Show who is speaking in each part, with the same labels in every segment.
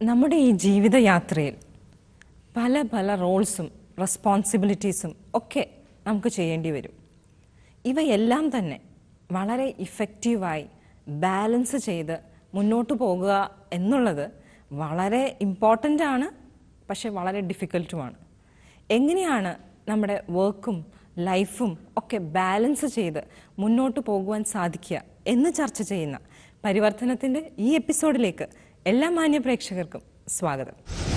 Speaker 1: നമ്മുടെ ഈ ജീവിതയാത്രയിൽ പല പല റോൾസും റെസ്പോൺസിബിലിറ്റീസും ഒക്കെ നമുക്ക് ചെയ്യേണ്ടി വരും ഇവയെല്ലാം തന്നെ വളരെ ഇഫക്റ്റീവായി ബാലൻസ് ചെയ്ത് മുന്നോട്ട് പോകുക എന്നുള്ളത് വളരെ ഇമ്പോർട്ടൻ്റ് ആണ് പക്ഷെ വളരെ ഡിഫിക്കൽട്ടുമാണ് എങ്ങനെയാണ് നമ്മുടെ വർക്കും ലൈഫും ഒക്കെ ബാലൻസ് ചെയ്ത് മുന്നോട്ട് പോകുവാൻ സാധിക്കുക എന്ന് ചർച്ച ചെയ്യുന്ന പരിവർത്തനത്തിൻ്റെ ഈ എപ്പിസോഡിലേക്ക് എല്ലാ മാന്യ പ്രേക്ഷകർക്കും സ്വാഗതം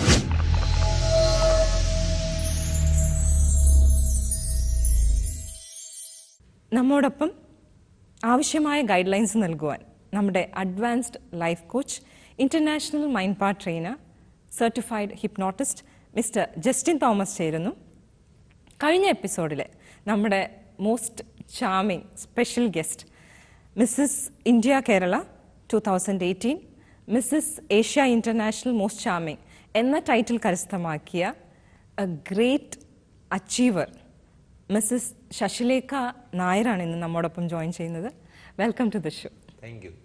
Speaker 1: നമ്മോടൊപ്പം ആവശ്യമായ ഗൈഡ് ലൈൻസ് നൽകുവാൻ നമ്മുടെ advanced life coach international mind par trainer certified hypnotist mister Justin Thomas ചേരുന്നു കഴിഞ്ഞ എപ്പിസോഡിൽ നമ്മുടെ most charming special guest Mrs India Kerala two thousand eighteen Mrs Asia international most charming എന്ന ടൈറ്റിൽ കരസ്ഥമാക്കിയ a great achiever Mrs Sasilekha നായരാണ് ഇന്ന് നമ്മോടൊപ്പം join ചെയ്യുന്നത് welcome to the show
Speaker 2: thank you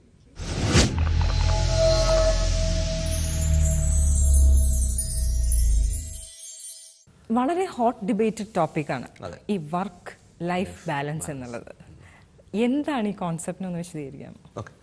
Speaker 1: വളരെ ഹോട്ട് ഡിബേറ്റഡ് ടോപ്പിക്കാണ്
Speaker 2: അതെ.
Speaker 1: ഈ വർക്ക് ലൈഫ് ബാലൻസ് എന്നുള്ളത് എന്താണ് ഈ കോൺസെപ്റ്റ് എന്ന് വിശദീകരിക്കാം
Speaker 2: ഓക്കെ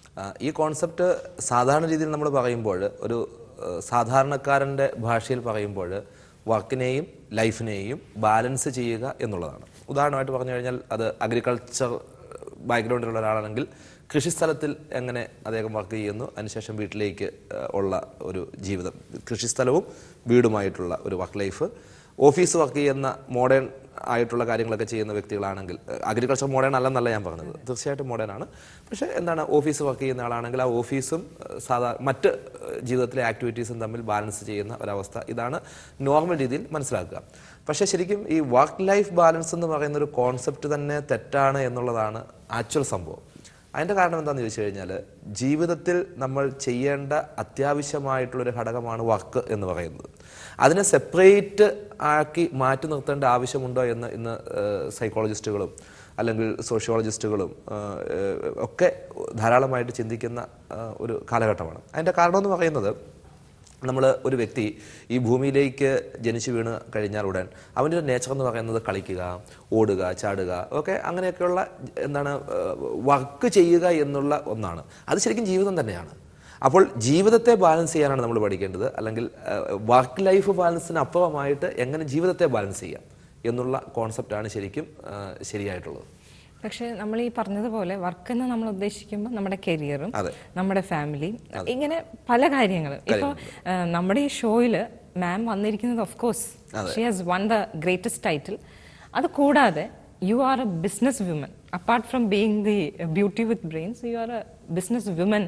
Speaker 2: ഈ കോൺസെപ്റ്റ് സാധാരണ രീതിയിൽ നമ്മൾ പറയുമ്പോൾ ഒരു ആ, സാധാരണക്കാരൻ്റെ ഭാഷയിൽ പറയുമ്പോൾ വർക്കിനെയും ലൈഫിനെയും ബാലൻസ് ചെയ്യുക എന്നുള്ളതാണ് ഉദാഹരണമായിട്ട് പറഞ്ഞു കഴിഞ്ഞാൽ അത് അഗ്രികൾച്ചർ ബാക്ക്ഗ്രൗണ്ടിലുള്ള ഒരാളാണെങ്കിൽ കൃഷിസ്ഥലത്തിൽ എങ്ങനെ അദ്ദേഹം വർക്ക് ചെയ്യുന്നു അതിനുശേഷം വീട്ടിലേക്ക് ആ, ഉള്ള ഒരു ജീവിതം കൃഷിസ്ഥലവും വീടുമായിട്ടുള്ള ഒരു വർക്ക് ലൈഫ് ഓഫീസ് വർക്ക് ചെയ്യുന്ന മോഡേൺ ആയിട്ടുള്ള കാര്യങ്ങളൊക്കെ ചെയ്യുന്ന വ്യക്തികളാണെങ്കിൽ അഗ്രികൾച്ചർ മോഡേൺ അല്ലെന്നല്ല ഞാൻ പറഞ്ഞത് തീർച്ചയായിട്ടും മോഡേൺ ആണ് പക്ഷേ എന്താണ് ഓഫീസ് വർക്ക് ചെയ്യുന്ന ആളാണെങ്കിൽ ആ ഓഫീസും ഏഹ്, സാധാ മറ്റ് ഏഹ്, ജീവിതത്തിലെ ആക്ടിവിറ്റീസും തമ്മിൽ ബാലൻസ് ചെയ്യുന്ന ഒരവസ്ഥ ഇതാണ് നോർമൽ രീതിയിൽ മനസ്സിലാക്കുക പക്ഷേ ശരിക്കും ഈ വർക്ക് ലൈഫ് ബാലൻസ് എന്ന് പറയുന്ന ഒരു കോൺസെപ്റ്റ് തന്നെ തെറ്റാണ് എന്നുള്ളതാണ് ആക്ച്വൽ സംഭവം അതിൻ്റെ കാരണം എന്താണെന്ന് ചോദിച്ചു കഴിഞ്ഞാൽ ജീവിതത്തിൽ നമ്മൾ ചെയ്യേണ്ട അത്യാവശ്യമായിട്ടുള്ളൊരു ഘടകമാണ് വർക്ക് എന്ന് പറയുന്നത് അതിനെ സെപ്പറേറ്റ് ആക്കി മാറ്റി നിർത്തേണ്ട ആവശ്യമുണ്ടോ എന്ന് ഇന്ന് സൈക്കോളജിസ്റ്റുകളും അല്ലെങ്കിൽ സോഷ്യോളജിസ്റ്റുകളും ഏഹ്, ഒക്കെ ധാരാളമായിട്ട് ചിന്തിക്കുന്ന ഏഹ്, ഒരു കാലഘട്ടമാണ് അതിൻ്റെ കാരണം എന്ന് പറയുന്നത് നമ്മൾ ഒരു വ്യക്തി ഈ ഭൂമിയിലേക്ക് ജനിച്ചു വീണ് കഴിഞ്ഞാൽ ഉടൻ അവൻ്റെ ഒരു നേച്ചർ എന്ന് പറയുന്നത് കളിക്കുക ഓടുക ചാടുക ഒക്കെ അങ്ങനെയൊക്കെയുള്ള എന്താണ് വർക്ക് ചെയ്യുക എന്നുള്ള ഒന്നാണ് അത് ശരിക്കും ജീവിതം തന്നെയാണ് അപ്പോൾ ജീവിതത്തെ ബാലൻസ് ചെയ്യാനാണ് നമ്മൾ പഠിക്കേണ്ടത് അല്ലെങ്കിൽ വർക്ക് ലൈഫ് ബാലൻസിന് അപ്പുറമായിട്ട് എങ്ങനെ ജീവിതത്തെ ബാലൻസ് ചെയ്യാം എന്നുള്ള കോൺസെപ്റ്റാണ് ശരിക്കും ആ, ശരിയായിട്ടുള്ളത്
Speaker 1: പക്ഷെ നമ്മൾ ഈ പറഞ്ഞതുപോലെ വർക്ക് എന്ന് നമ്മൾ ഉദ്ദേശിക്കുമ്പോൾ നമ്മുടെ കരിയറും
Speaker 2: അതെ.
Speaker 1: നമ്മുടെ ഫാമിലി ഇങ്ങനെ പല കാര്യങ്ങളും ഇപ്പോൾ നമ്മുടെ ഈ ഷോയിൽ മാം വന്നിരിക്കുന്നത് of course she has won the greatest title അത് കൂടാതെ you are a business women apart from being the beauty with brains you are a business women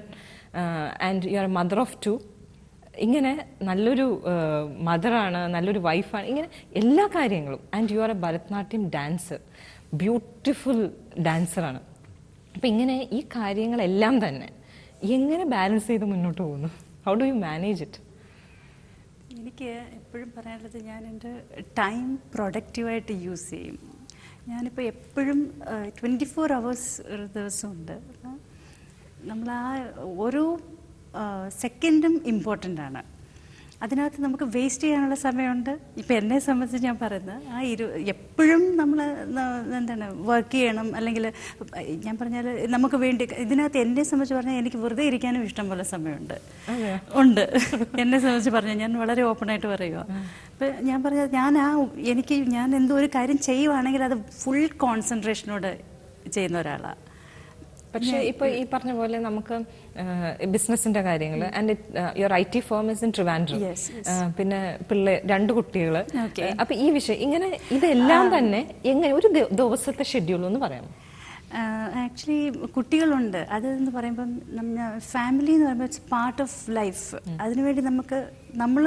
Speaker 1: and you are a mother of two ഇങ്ങനെ നല്ലൊരു മദറാണ് നല്ലൊരു വൈഫാണ് ഇങ്ങനെ എല്ലാ കാര്യങ്ങളും and you are a Bharatanatyam dancer beautiful ഡാൻസറാണ് അപ്പം ഇങ്ങനെ ഈ കാര്യങ്ങളെല്ലാം തന്നെ എങ്ങനെ ബാലൻസ് ചെയ്ത് മുന്നോട്ട് പോകുന്നു how do you manage it
Speaker 3: എനിക്ക് എപ്പോഴും പറയാനുള്ളത് ഞാൻ എൻ്റെ ടൈം പ്രൊഡക്റ്റീവായിട്ട് യൂസ് ചെയ്യും ഞാനിപ്പോൾ എപ്പോഴും ട്വൻറ്റി ഫോർ അവേഴ്സ് ഒരു ദിവസമുണ്ട് അപ്പം നമ്മൾ ആ ഓരോ സെക്കൻഡും ഇമ്പോർട്ടൻ്റ് ആണ് അതിനകത്ത് നമുക്ക് വേസ്റ്റ് ചെയ്യാനുള്ള സമയമുണ്ട് ഇപ്പം എന്നെ സംബന്ധിച്ച് ഞാൻ പറയുന്നത് ആ ഇരു എപ്പോഴും നമ്മൾ എന്താണ് വർക്ക് ചെയ്യണം അല്ലെങ്കിൽ ഞാൻ പറഞ്ഞാൽ നമുക്ക് വേണ്ടി ഇതിനകത്ത് എന്നെ സംബന്ധിച്ച് പറഞ്ഞാൽ എനിക്ക് വെറുതെ ഇരിക്കാനും ഇഷ്ടം പോലെ സമയമുണ്ട് ഉണ്ട് എന്നെ സംബന്ധിച്ച് പറഞ്ഞാൽ ഞാൻ വളരെ ഓപ്പൺ ആയിട്ട് പറയുക അപ്പം ഞാൻ പറഞ്ഞത് ഞാൻ ആ എനിക്ക് ഞാൻ എന്തോ ഒരു കാര്യം ചെയ്യുവാണെങ്കിൽ അത് ഫുൾ കോൺസെൻട്രേഷനോട് ചെയ്യുന്ന ഒരാളാണ്
Speaker 1: പക്ഷേ ഇപ്പൊ ഈ പറഞ്ഞ പോലെ നമുക്ക് ബിസിനസിന്റെ കാര്യങ്ങൾ and your I T firm is in Trivandrum
Speaker 3: Yes,
Speaker 1: പിന്നെ പിള്ളേ രണ്ട് കുട്ടികള്
Speaker 3: Okay.
Speaker 1: അപ്പൊ ഈ വിഷയം ഇങ്ങനെ ഇതെല്ലാം തന്നെ എങ്ങനെ ഒരു ദി- ദിവസത്തെ ഷെഡ്യൂൾ എന്ന് പറയാമോ
Speaker 3: ആക്ച്വലി കുട്ടികളുണ്ട് അതെന്ന് പറയുമ്പം നമ്മ ഫാമിലി എന്ന് പറയുമ്പോൾ ഇറ്റ്സ് പാർട്ട് ഓഫ് ലൈഫ് അതിനുവേണ്ടി നമുക്ക് നമ്മൾ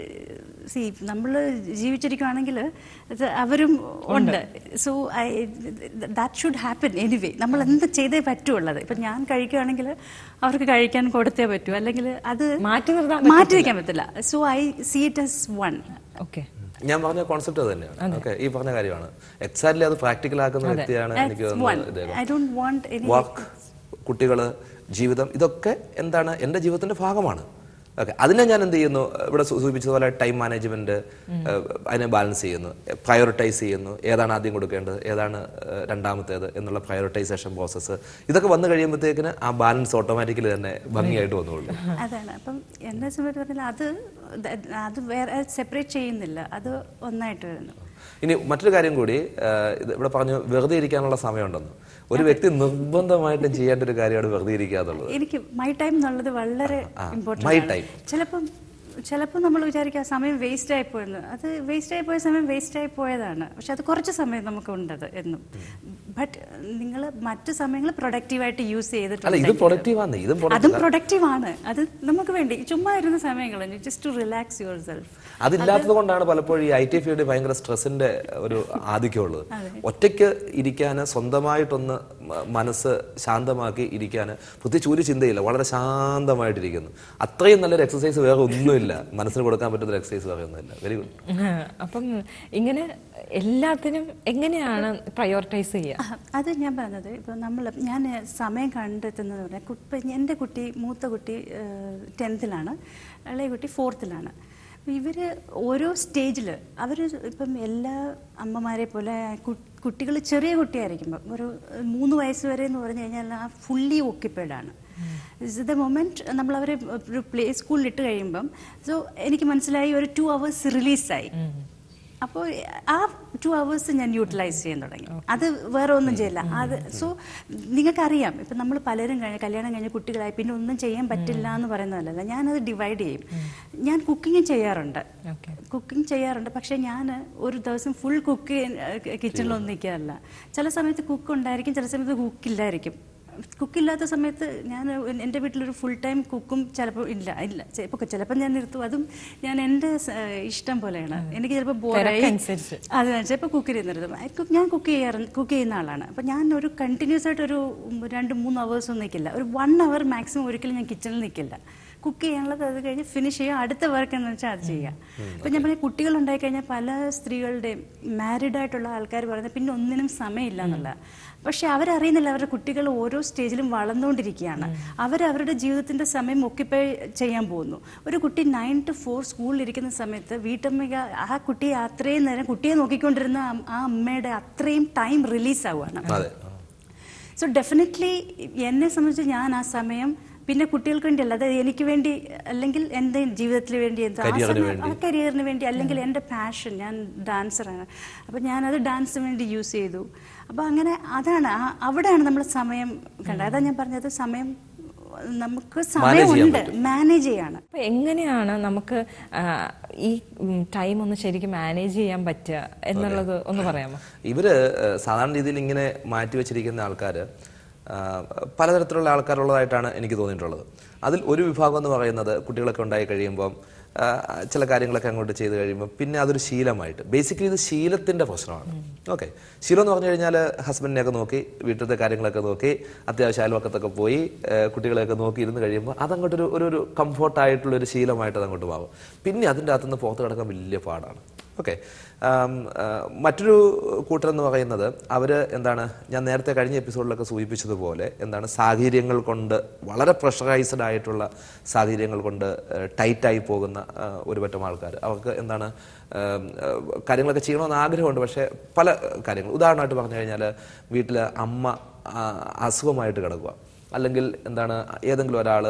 Speaker 3: സി നമ്മൾ ജീവിച്ചിരിക്കുവാണെങ്കിൽ ഇത് അവരും ഉണ്ട് so I that should happen anyway നമ്മൾ എന്ത് ചെയ്തേ പറ്റുള്ളത് ഇപ്പം ഞാൻ കഴിക്കുകയാണെങ്കിൽ അവർക്ക് കഴിക്കാൻ കൊടുത്തേ പറ്റൂ അല്ലെങ്കിൽ അത്
Speaker 1: മാറ്റി നിർത്താൻ
Speaker 3: മാറ്റി വയ്ക്കാൻ പറ്റില്ല so I see it's one
Speaker 1: okay
Speaker 2: ഞാൻ പറഞ്ഞ കോൺസെപ്റ്റ് അത് തന്നെയാണ് ഓക്കെ ഈ പറഞ്ഞ കാര്യമാണ് എക്സാക്ട്ലി അത് പ്രാക്ടിക്കൽ ആക്കുന്ന വ്യക്തിയാണ് എനിക്ക്
Speaker 3: one.
Speaker 2: തോന്നുന്നത് ഇദ്ദേഹം
Speaker 3: I don't want any
Speaker 2: work കുട്ടികൾ ജീവിതം ഇതൊക്കെ എന്താണ് എൻ്റെ ജീവിതത്തിന്റെ ഭാഗമാണ് ഓക്കെ അതിനെ ഞാൻ എന്ത് ചെയ്യുന്നു ഇവിടെ സൂ- സൂചിപ്പിച്ചതുപോലെ ടൈം മാനേജ്മെന്റ് അതിനെ ബാലൻസ് ചെയ്യുന്നു പ്രയോറിറ്റൈസ് ചെയ്യുന്നു ഏതാണ് ആദ്യം കൊടുക്കേണ്ടത് ഏതാണ് ഏഹ്, രണ്ടാമത്തേത് എന്നുള്ള പ്രയോറിറ്റൈസേഷൻ പ്രോസസ്സ് ഇതൊക്കെ വന്നു കഴിയുമ്പോഴത്തേക്കിന് ആ ബാലൻസ് ഓട്ടോമാറ്റിക്കലി തന്നെ ഭംഗിയായിട്ട് വന്നോളൂ
Speaker 3: അതാണ് അപ്പം എന്നെ സംബന്ധിച്ച് പറഞ്ഞാൽ അത് ദ- അത് വേറെ സെപ്പറേറ്റ് ചെയ്യുന്നില്ല അത് ഒന്നായിട്ട് വരുന്നു
Speaker 2: ഇനി മറ്റൊരു കാര്യം കൂടി ഏഹ്, ഇത് ഇവിടെ പറഞ്ഞു വെറുതെ ഇരിക്കാനുള്ള സമയമുണ്ടെന്ന് ഒരു വ്യക്തി നിർബന്ധമായിട്ടും ചെയ്യേണ്ട ഒരു കാര്യമാണ് വെറുതെ ഇരിക്കുക എന്നുള്ളത്
Speaker 3: എനിക്ക് മൈ ടൈം എന്നുള്ളത് വളരെ
Speaker 2: my
Speaker 3: ഇമ്പോർട്ടൻ്റ്
Speaker 2: time.
Speaker 3: ചിലപ്പം ചിലപ്പോൾ നമ്മൾ വിചാരിക്കുക സമയം വേസ്റ്റ് ആയി പോയെന്ന് അത് വേസ്റ്റ് ആയി പോയ സമയം വേസ്റ്റ് ആയി പോയതാണ് പക്ഷെ അത് കുറച്ച് സമയം നമുക്ക് ഉണ്ടത് എന്നും ബട്ട് നിങ്ങൾ മറ്റു സമയങ്ങൾ പ്രൊഡക്റ്റീവായിട്ട് യൂസ്
Speaker 2: അല്ല ഇത്
Speaker 3: ചെയ്തിട്ടുണ്ട്
Speaker 2: പ്രൊഡക്റ്റീവ് ആണ് ഇതും
Speaker 3: അതും
Speaker 2: പ്രൊഡക്റ്റീവ്
Speaker 3: പ്രൊഡക്റ്റീവ് ആണ് അത് നമുക്ക് വേണ്ടി ചുമ്മാ ഇരുന്ന സമയങ്ങൾ just to relax yourself
Speaker 2: അതില്ലാത്തത് കൊണ്ടാണ് പലപ്പോഴും ഈ ഐ ടി ഫീൽഡ് ഭയങ്കര സ്ട്രെസ്സിന്റെ ഒരു ആധിക്യമുള്ളത് ഒറ്റയ്ക്ക് ഇരിക്കാൻ സ്വന്തമായിട്ടൊന്ന് മ- മനസ്സ് ശാന്തമാക്കി ഇരിക്കാൻ പ്രത്യേകിച്ച് ഒരു ചിന്തയില്ല വളരെ ശാന്തമായിട്ടിരിക്കുന്നു അത്രയും നല്ലൊരു എക്സസൈസ് വേറെ ഒന്നുമില്ല മനസ്സിന് കൊടുക്കാൻ പറ്റുന്ന ഒരു എക്സസൈസ് വേറെ ഒന്നുമില്ല വെരി ഗുഡ്
Speaker 1: അപ്പം ഇങ്ങനെ എല്ലാത്തിനും എങ്ങനെയാണ് പ്രയോറിറ്റൈസ് ചെയ്യുക
Speaker 3: ആ, അത് ഞാൻ പറഞ്ഞത് ഇപ്പോൾ നമ്മൾ ഞാൻ സമയം കണ്ടെത്തുന്നത് പറഞ്ഞാൽ ഇപ്പം എൻ്റെ കുട്ടി മൂത്ത കുട്ടി ടെൻത്തിലാണ് ഇളയ കുട്ടി ഫോർത്തിലാണ് ഇവർ ഓരോ സ്റ്റേജിൽ അവർ ഇപ്പം എല്ലാ അമ്മമാരെ പോലെ കുട്ടികൾ ചെറിയ കുട്ടിയായിരിക്കുമ്പം ഒരു മൂന്ന് വയസ്സ് വരെ എന്ന് പറഞ്ഞു കഴിഞ്ഞാൽ ആ ഫുള്ളി ഓക്യുപ്പൈഡ് ആണ് ദ മൊമെൻറ്റ് നമ്മൾ അവരെ ഒരു പ്ലേ സ്കൂളിൽ ഇട്ട് കഴിയുമ്പം സോ എനിക്ക് മനസ്സിലായി ഒരു ടു അവേഴ്സ് റിലീസായി അപ്പോൾ ആ ടു അവേഴ്സ് ഞാൻ യൂട്ടിലൈസ് ചെയ്യാൻ തുടങ്ങി അത് വേറെ ഒന്നും ചെയ്യില്ല അത് സോ നിങ്ങൾക്കറിയാം ഇപ്പം നമ്മൾ പലരും കഴിഞ്ഞ കല്യാണം കഴിഞ്ഞ കുട്ടികളായി പിന്നെ ഒന്നും ചെയ്യാൻ പറ്റില്ല എന്ന് പറയുന്നതല്ല ഞാനത് ഡിവൈഡ് ചെയ്യും ഞാൻ കുക്കിംഗ് ചെയ്യാറുണ്ട്
Speaker 1: ഓക്കെ
Speaker 3: കുക്കിംഗ് ചെയ്യാറുണ്ട് പക്ഷേ ഞാൻ ഒരു ദിവസം ഫുൾ കുക്ക് കിച്ചണിലൊന്നും നിൽക്കാറില്ല ചില സമയത്ത് കുക്ക് ഉണ്ടായിരിക്കും ചില സമയത്ത് കുക്കില്ലായിരിക്കും കുക്കില്ലാത്ത സമയത്ത് ഞാൻ എൻ്റെ വീട്ടിലൊരു ഫുൾ ടൈം കുക്കും ചിലപ്പോൾ ഇല്ല ഇല്ല ചിലപ്പോൾ ചിലപ്പോൾ ഞാൻ നിർത്തും അതും ഞാൻ എൻ്റെ സ- ഇഷ്ടം പോലെയാണ് എനിക്ക് ചിലപ്പോൾ ബോറായി
Speaker 1: തിരക്കനുസരിച്ച്.
Speaker 3: അതെ ചിലപ്പോൾ കുക്ക് ചെയ്ത് നിർത്തും I cook- ഞാൻ കുക്ക് ചെയ്യാറ് കുക്ക് ചെയ്യുന്ന ആളാണ് അപ്പോൾ ഞാൻ ഒരു കണ്ടിന്യൂസ് ആയിട്ട് ഒരു രണ്ട് മൂന്ന് അവേഴ്സ് ഒന്നും നിൽക്കില്ല ഒരു വൺ അവർ മാക്സിമം ഒരിക്കലും ഞാൻ കിച്ചണിൽ നിൽക്കില്ല കുക്ക് ചെയ്യാനുള്ളത് അത് കഴിഞ്ഞ് ഫിനിഷ് ചെയ്യുക അടുത്ത വർക്ക് എന്ന് വെച്ചാൽ അത് ചെയ്യുക അപ്പം ഞാൻ പറഞ്ഞ കുട്ടികൾ ഉണ്ടായി കഴിഞ്ഞാൽ പല സ്ത്രീകളുടെയും മാരീഡ് ആയിട്ടുള്ള ആൾക്കാർ പറയുന്നത് പിന്നെ ഒന്നിനും സമയമില്ല എന്നുള്ള പക്ഷെ അവരറിയുന്നില്ല അവരുടെ കുട്ടികൾ ഓരോ സ്റ്റേജിലും വളർന്നുകൊണ്ടിരിക്കുകയാണ് അവർ അവരുടെ ജീവിതത്തിന്റെ സമയം ഒക്കിപ്പൈ ചെയ്യാൻ പോകുന്നു ഒരു കുട്ടി നയൻ ടു ഫോർ സ്കൂളിൽ ഇരിക്കുന്ന സമയത്ത് വീട്ടമ്മ ആ കുട്ടിയെ അത്രയും നേരം കുട്ടിയെ നോക്കിക്കൊണ്ടിരുന്ന ആ- ആ അമ്മയുടെ അത്രയും ടൈം റിലീസ് ആവുകയാണ്
Speaker 2: അതെ
Speaker 3: സോ ഡെഫിനറ്റ്ലി എന്നെ സംബന്ധിച്ച് ഞാൻ ആ സമയം പിന്നെ കുട്ടികൾക്ക് വേണ്ടി അല്ല അതായത് എനിക്ക് വേണ്ടി അല്ലെങ്കിൽ എൻ്റെ ജീവിതത്തിന് വേണ്ടി എന്താ ആ
Speaker 2: കരിയറിന്
Speaker 3: സമയം ആ കരിയറിന് വേണ്ടി അല്ലെങ്കിൽ എൻ്റെ പാഷൻ ഞാൻ ഡാൻസറാണ് അപ്പം ഞാനത് ഡാൻസിന് വേണ്ടി യൂസ് ചെയ്തു അപ്പോൾ അങ്ങനെ അതാണ് ആ- അവിടെയാണ് നമ്മൾ സമയം കണ്ടത് അതാ ഞാൻ പറഞ്ഞത് സമയം നമുക്ക് സമയമുണ്ട് മാനേജ് ചെയ്യാണ്
Speaker 1: അപ്പൊ എങ്ങനെയാണ് നമുക്ക് ആ, ഈ ടൈം ഒന്ന് ശരിക്കും മാനേജ് ചെയ്യാൻ പറ്റുക എന്നുള്ളത് ഒന്ന് പറയാമോ
Speaker 2: ഇവര് ഏഹ്, സാധാരണ രീതിയിൽ ഇങ്ങനെ മാറ്റി വെച്ചിരിക്കുന്ന ആൾക്കാർ പലതരത്തിലുള്ള ആൾക്കാരുള്ളതായിട്ടാണ് എനിക്ക് തോന്നിയിട്ടുള്ളത് അതിൽ ഒരു വിഭാഗം എന്ന് പറയുന്നത് കുട്ടികളൊക്കെ ഉണ്ടായി കഴിയുമ്പം ആ, ചില കാര്യങ്ങളൊക്കെ അങ്ങോട്ട് ചെയ്ത് കഴിയുമ്പോൾ പിന്നെ അതൊരു ശീലമായിട്ട് ബേസിക്കലി ഇത് ശീലത്തിന്റെ പ്രശ്നമാണ് ഓക്കെ ശീലം എന്ന് പറഞ്ഞു കഴിഞ്ഞാൽ ഹസ്ബൻഡിനെയൊക്കെ നോക്കി വീട്ടിലത്തെ കാര്യങ്ങളൊക്കെ നോക്കി അത്യാവശ്യം അയൽവക്കത്തൊക്കെ പോയി ഏഹ്, കുട്ടികളെയൊക്കെ നോക്കി ഇരുന്ന് കഴിയുമ്പോൾ അതങ്ങോട്ടൊരു ഒരു ഒരു കംഫോർട്ടായിട്ടുള്ള ഒരു ശീലമായിട്ട് അതങ്ങോട്ട് മാറും പിന്നെ അതിൻ്റെ അകത്തുനിന്ന് പുറത്ത് കിടക്കാൻ വലിയ പാടാണ് ഓക്കെ മറ്റൊരു കൂട്ടരെന്ന് പറയുന്നത് അവർ എന്താണ് ഞാൻ നേരത്തെ കഴിഞ്ഞ എപ്പിസോഡിലൊക്കെ സൂചിപ്പിച്ചതുപോലെ എന്താണ് സാഹചര്യങ്ങൾ കൊണ്ട് വളരെ പ്രഷറൈസ്ഡ് ആയിട്ടുള്ള സാഹചര്യങ്ങൾ കൊണ്ട് ടൈറ്റായി പോകുന്ന ആ, ഒരു പറ്റം ആൾക്കാർ അവർക്ക് എന്താണ് ആം, ആ, കാര്യങ്ങളൊക്കെ ചെയ്യണമെന്ന് ആഗ്രഹമുണ്ട് പക്ഷേ പല കാര്യങ്ങൾ ഉദാഹരണമായിട്ട് പറഞ്ഞു കഴിഞ്ഞാൽ വീട്ടിൽ അമ്മ ആ, അസുഖമായിട്ട് കിടക്കുക അല്ലെങ്കിൽ എന്താണ് ഏതെങ്കിലും ഒരാൾ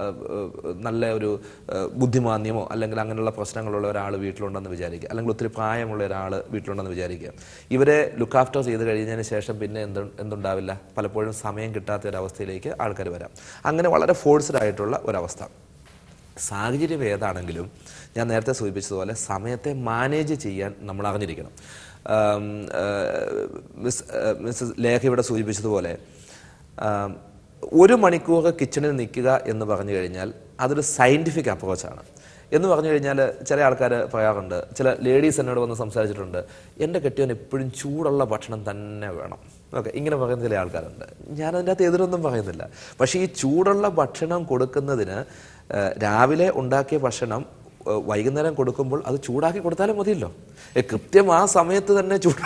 Speaker 2: നല്ല ഒരു ആ, ബുദ്ധിമാന്യമോ അല്ലെങ്കിൽ അങ്ങനെയുള്ള പ്രശ്നങ്ങളുള്ള ഒരാൾ വീട്ടിലുണ്ടെന്ന് വിചാരിക്കുക അല്ലെങ്കിൽ ഒത്തിരി പ്രായമുള്ള ഒരാൾ വീട്ടിലുണ്ടെന്ന് വിചാരിക്കുക ഇവരെ ലുക്ക് ആഫ്റ്റർ ചെയ്ത് കഴിഞ്ഞതിന് ശേഷം പിന്നെ എന്ത് എന്തുണ്ടാവില്ല പലപ്പോഴും സമയം കിട്ടാത്ത ഒരവസ്ഥയിലേക്ക് ആൾക്കാർ വരാം അങ്ങനെ വളരെ ഫോഴ്സ്ഡ് ആയിട്ടുള്ള ഒരവസ്ഥ സാഹചര്യം ഏതാണെങ്കിലും ഞാൻ നേരത്തെ സൂചിപ്പിച്ചതുപോലെ സമയത്തെ മാനേജ് ചെയ്യാൻ നമ്മൾ അറിഞ്ഞിരിക്കണം ആം, ആ, മിസ് ആ, മിസ്സസ് ലേഖ ഇവിടെ സൂചിപ്പിച്ചതുപോലെ ആം, ഒരു മണിക്കൂർ കിച്ചണിൽ നിൽക്കുക എന്ന് പറഞ്ഞു കഴിഞ്ഞാൽ അതൊരു സയൻറ്റിഫിക് അപ്രോച്ചാണ് എന്ന് പറഞ്ഞു കഴിഞ്ഞാൽ ചില ആൾക്കാർ പറയാറുണ്ട് ചില ലേഡീസ് എന്നോട് വന്ന് സംസാരിച്ചിട്ടുണ്ട് എൻ്റെ കെട്ടിയവൻ എപ്പോഴും ചൂടുള്ള ഭക്ഷണം തന്നെ വേണം ഓക്കെ ഇങ്ങനെ പറയുന്ന ചില ആൾക്കാരുണ്ട് ഞാൻ അതിൻ്റെ അകത്ത് എതിരൊന്നും പറയുന്നില്ല പക്ഷേ ഈ ചൂടുള്ള ഭക്ഷണം കൊടുക്കുന്നതിന് ഏഹ്, രാവിലെ ഉണ്ടാക്കിയ ഭക്ഷണം ഏഹ്, വൈകുന്നേരം കൊടുക്കുമ്പോൾ അത് ചൂടാക്കി കൊടുത്താലും മതിയല്ലോ ഏ, കൃത്യം ആ സമയത്ത് തന്നെ ചൂട്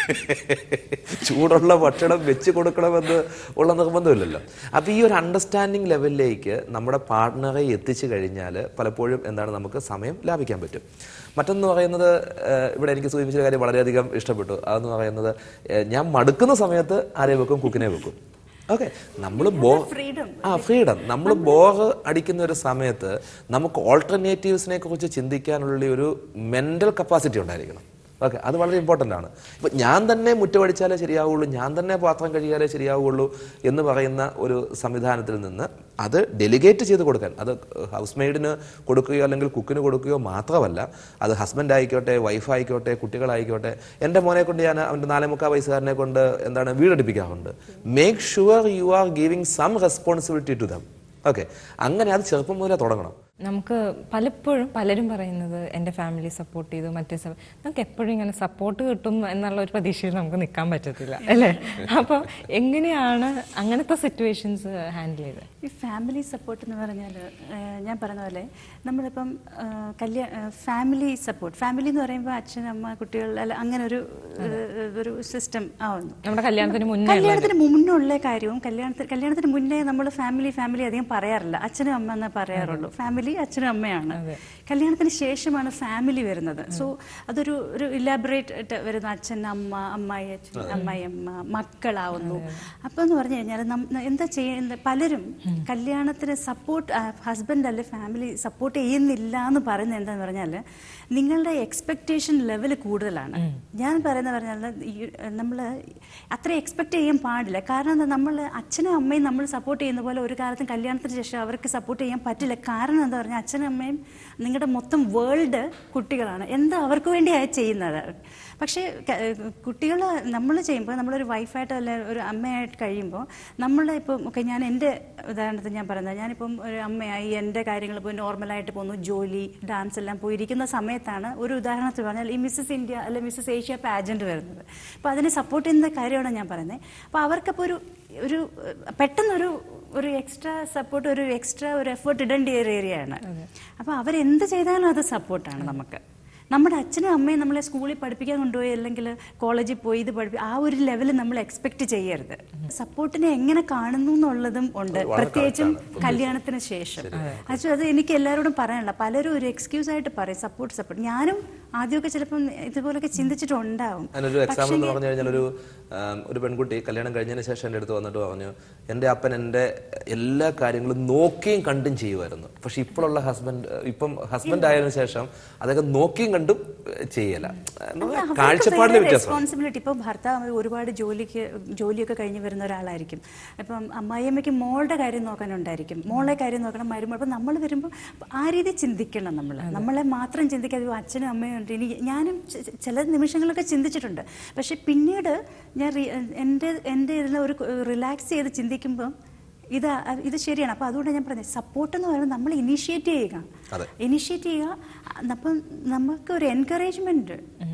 Speaker 2: ചൂടുള്ള ഭക്ഷണം വെച്ച് കൊടുക്കണമെന്ന് ഉള്ള നിർബന്ധമില്ലല്ലോ അപ്പോൾ ഈ ഒരു അണ്ടർസ്റ്റാൻഡിങ് ലെവലിലേക്ക് നമ്മുടെ പാർട്ട്ണറെ എത്തിച്ചു കഴിഞ്ഞാൽ പലപ്പോഴും എന്താണ് നമുക്ക് സമയം ലാഭിക്കാൻ പറ്റും മറ്റൊന്ന് പറയുന്നത് ഏഹ്, ഇവിടെ എനിക്ക് സൂചിപ്പിച്ച കാര്യം വളരെയധികം ഇഷ്ടപ്പെട്ടു അതെന്ന് പറയുന്നത് ഏഹ്, ഞാൻ മടുക്കുന്ന സമയത്ത് ആരെ വെക്കും കുക്കിനെ വെക്കും ഓക്കെ നമ്മൾ ബോ
Speaker 3: freedom.
Speaker 2: ആ ഫ്രീഡം നമ്മൾ ബോർ അടിക്കുന്ന ഒരു സമയത്ത് നമുക്ക് ഓൾട്ടർനേറ്റീവ്സിനെ കുറിച്ച് ചിന്തിക്കാനുള്ള ഒരു മെന്റൽ കപ്പാസിറ്റി ഉണ്ടായിരിക്കണം ഓക്കെ അത് വളരെ ഇമ്പോർട്ടൻ്റ് ആണ് ഇപ്പം ഞാൻ തന്നെ മുറ്റമടിച്ചാലേ ശരിയാവുള്ളൂ ഞാൻ തന്നെ പാത്രം കഴുകിയാലേ ശരിയാവുള്ളൂ എന്ന് പറയുന്ന ഒരു സംവിധാനത്തിൽ നിന്ന് അത് ഡെലിഗേറ്റ് ചെയ്ത് കൊടുക്കാൻ അത് ഹൗസ് മെയ്ഡിന് കൊടുക്കുകയോ അല്ലെങ്കിൽ കുക്കിന് കൊടുക്കുകയോ മാത്രമല്ല അത് ഹസ്ബൻഡ് ആയിക്കോട്ടെ വൈഫ് ആയിക്കോട്ടെ കുട്ടികളായിക്കോട്ടെ എൻ്റെ മോനെ കൊണ്ട് ഞാൻ അവൻ്റെ നാലേ മുക്കാൽ വയസ്സുകാരനെ കൊണ്ട് എന്താണ് വീടെടുപ്പിക്കാറുണ്ട് make sure you are giving some responsibility to them okay അങ്ങനെ അത് ചെറുപ്പം മുതലേ തുടങ്ങണം
Speaker 1: നമുക്ക് പലപ്പോഴും പലരും പറയുന്നത് എൻ്റെ ഫാമിലി സപ്പോർട്ട് ചെയ്തു മറ്റേ സ- നമുക്ക് എപ്പോഴും ഇങ്ങനെ സപ്പോർട്ട് കിട്ടും എന്നുള്ള ഒരു പ്രതീക്ഷയിൽ നമുക്ക് നിൽക്കാൻ പറ്റത്തില്ല അല്ലേ അപ്പോൾ എങ്ങനെയാണ് അങ്ങനത്തെ സിറ്റുവേഷൻസ് ഹാൻഡിൽ ചെയ്തത്
Speaker 3: ഈ ഫാമിലി സപ്പോർട്ട് എന്ന് പറഞ്ഞാൽ ഞാൻ പറഞ്ഞ പോലെ നമ്മളിപ്പം കല്യാ ഫാമിലി സപ്പോർട്ട് ഫാമിലി എന്ന് പറയുമ്പോൾ അച്ഛൻ അമ്മ കുട്ടികൾ അല്ല അങ്ങനെ ഒരു ഏഹ്, ഒരു സിസ്റ്റം ആവുന്നു
Speaker 1: നമ്മുടെ കല്യാണത്തിന് മുന്നേ
Speaker 3: കല്യാണത്തിന് മുന്നുള്ള കാര്യവും കല്യാണത്തിന് കല്യാണത്തിന് മുന്നേ നമ്മൾ ഫാമിലി ഫാമിലി അധികം പറയാറില്ല അച്ഛനും അമ്മ എന്നേ പറയാറുള്ളൂ ഫാമിലി അച്ഛനും അമ്മയാണ് കല്യാണത്തിന് ശേഷമാണ് ഫാമിലി വരുന്നത് സോ അതൊരു ഒരു ഇലാബറേറ്റ് വരുന്ന അച്ഛൻ അമ്മ അമ്മായി അച്ഛൻ അമ്മായി അമ്മ മക്കളാവുന്നു അപ്പൊ എന്ന് പറഞ്ഞു കഴിഞ്ഞാൽ എന്താ ചെയ്യുന്നത് പലരും കല്യാണത്തിന് സപ്പോർട്ട് ഹസ്ബൻഡ് അല്ലെ ഫാമിലി സപ്പോർട്ട് ചെയ്യുന്നില്ല എന്ന് പറയുന്നത് എന്താന്ന് പറഞ്ഞാൽ നിങ്ങളുടെ എക്സ്പെക്ടേഷൻ ലെവൽ കൂടുതലാണ് ഞാൻ പറയുന്നത് പറഞ്ഞാൽ നമ്മൾ അത്ര എക്സ്പെക്ട് ചെയ്യാൻ പാടില്ല കാരണം എന്താ നമ്മൾ അച്ഛനും അമ്മയും നമ്മൾ സപ്പോർട്ട് ചെയ്യുന്ന പോലെ ഒരു കാലത്തും കല്യാണത്തിന് ശേഷം അവർക്ക് സപ്പോർട്ട് ചെയ്യാൻ പറ്റില്ല കാരണം എന്താ പറഞ്ഞാൽ അച്ഛനും അമ്മയും നിങ്ങളുടെ മൊത്തം വേൾഡ് കുട്ടികളാണ് എന്താ അവർക്ക് വേണ്ടിയാണ് ചെയ്യുന്നത് പക്ഷേ കുട്ടികൾ നമ്മൾ ചെയ്യുമ്പോൾ നമ്മളൊരു വൈഫായിട്ട് അല്ലെ ഒരു അമ്മയായിട്ട് കഴിയുമ്പോൾ നമ്മൾ ഇപ്പം ഒക്കെ ഞാൻ എൻ്റെ ഉദാഹരണത്തിന് ഞാൻ പറയുന്നത് ഞാനിപ്പം ഒരു അമ്മയായി എൻ്റെ കാര്യങ്ങൾ ഇപ്പോൾ നോർമലായിട്ട് പോകുന്നു ജോലി ഡാൻസ് എല്ലാം പോയിരിക്കുന്ന സമയത്താണ് ഒരു ഉദാഹരണത്തിൽ പറഞ്ഞാൽ ഈ മിസ്സസ് ഇന്ത്യ അല്ലെ മിസ്സസ് ഏഷ്യ പാജൻറ്റ് വരുന്നത് അപ്പോൾ അതിനെ സപ്പോർട്ട് ചെയ്യുന്ന കാര്യമാണ് ഞാൻ പറയുന്നത് അപ്പോൾ അവർക്കപ്പോൾ ഒരു ഒരു പെട്ടെന്നൊരു ഒരു എക്സ്ട്രാ സപ്പോർട്ട് ഒരു എക്സ്ട്രാ ഒരു എഫേർട്ട് ഇടേണ്ട ഒരു ഏരിയ ആണ് അപ്പോൾ അവരെന്ത് ചെയ്താലും അത് സപ്പോർട്ടാണ് നമുക്ക് നമ്മുടെ അച്ഛനും അമ്മയും നമ്മളെ സ്കൂളിൽ പഠിപ്പിക്കാൻ കൊണ്ടുപോയി അല്ലെങ്കിൽ കോളേജിൽ പോയി ഇത് പഠിപ്പി ആ ഒരു ലെവൽ നമ്മൾ എക്സ്പെക്ട് ചെയ്യരുത് സപ്പോർട്ടിനെ എങ്ങനെ കാണുന്നു എന്നുള്ളതും ഉണ്ട് പ്രത്യേകിച്ചും കല്യാണത്തിന് ശേഷം ആക്ച്വലി അത് എനിക്ക് എല്ലാവരോടും പറയാനുള്ള പലരും ഒരു എക്സ്ക്യൂസ് ആയിട്ട് പറയും സപ്പോർട്ട് സപ്പോർട്ട് ഞാനും ആദ്യമൊക്കെ ചിലപ്പം ഇതുപോലൊക്കെ ചിന്തിച്ചിട്ടുണ്ടാവും
Speaker 2: അതിനൊരു എക്സാമ്പിൾ എന്ന് പറഞ്ഞു കഴിഞ്ഞാൽ ഒരു ആം, ഒരു പെൺകുട്ടി കല്യാണം കഴിഞ്ഞതിന് ശേഷം എൻ്റെ അടുത്ത് വന്നിട്ട് പറഞ്ഞു എൻ്റെ അപ്പൻ എൻ്റെ എല്ലാ കാര്യങ്ങളും നോക്കിയും കണ്ടും ചെയ്യുമായിരുന്നു പക്ഷെ ഇപ്പോഴുള്ള ഹസ്ബൻഡ് ഇപ്പം ഹസ്ബൻഡ് ആയതിനു ശേഷം അതൊക്കെ നോക്കിയും കണ്ടും ഏഹ്, ചെയ്യല കാഴ്ചപ്പാടിലെ വ്യത്യാസം
Speaker 3: റെസ്പോൺസിബിലിറ്റി ഇപ്പോൾ ഭർത്താവ് ഒരുപാട് ജോലിക്ക് ജോലിയൊക്കെ കഴിഞ്ഞ് വരുന്ന ഒരാളായിരിക്കും അപ്പം അമ്മായിയമ്മയ്ക്ക് മോളുടെ കാര്യം നോക്കാനുണ്ടായിരിക്കും മോളെ കാര്യം നോക്കണം മരുമോൾ അപ്പം നമ്മൾ വരുമ്പോൾ ആ രീതി ചിന്തിക്കണം നമ്മൾ നമ്മളെ മാത്രം ചിന്തിക്കാതെ "ഓ, അച്ഛനും അമ്മയും ഉണ്ട് ഇനി ഞാനും ചെ- ചെ- ചില നിമിഷങ്ങളൊക്കെ ചിന്തിച്ചിട്ടുണ്ട് പക്ഷെ പിന്നീട് ഞാൻ റി- എൻ്റെ എൻ്റെ ഇതിൽ ഒരു റിലാക്സ് ചെയ്ത് ചിന്തിക്കുമ്പോൾ ഇത് അ- ഇത് ശരിയാണ് അപ്പോൾ അതുകൊണ്ട് ഞാൻ പറഞ്ഞത് സപ്പോർട്ട് എന്ന് പറയുന്നത് നമ്മൾ ഇനീഷ്യേറ്റ് ചെയ്യുക
Speaker 2: അതെ.
Speaker 3: ഇനീഷ്യേറ്റ് ചെയ്യുക അപ്പം നമുക്ക് ഒരു എൻകറേജ്മെന്റ്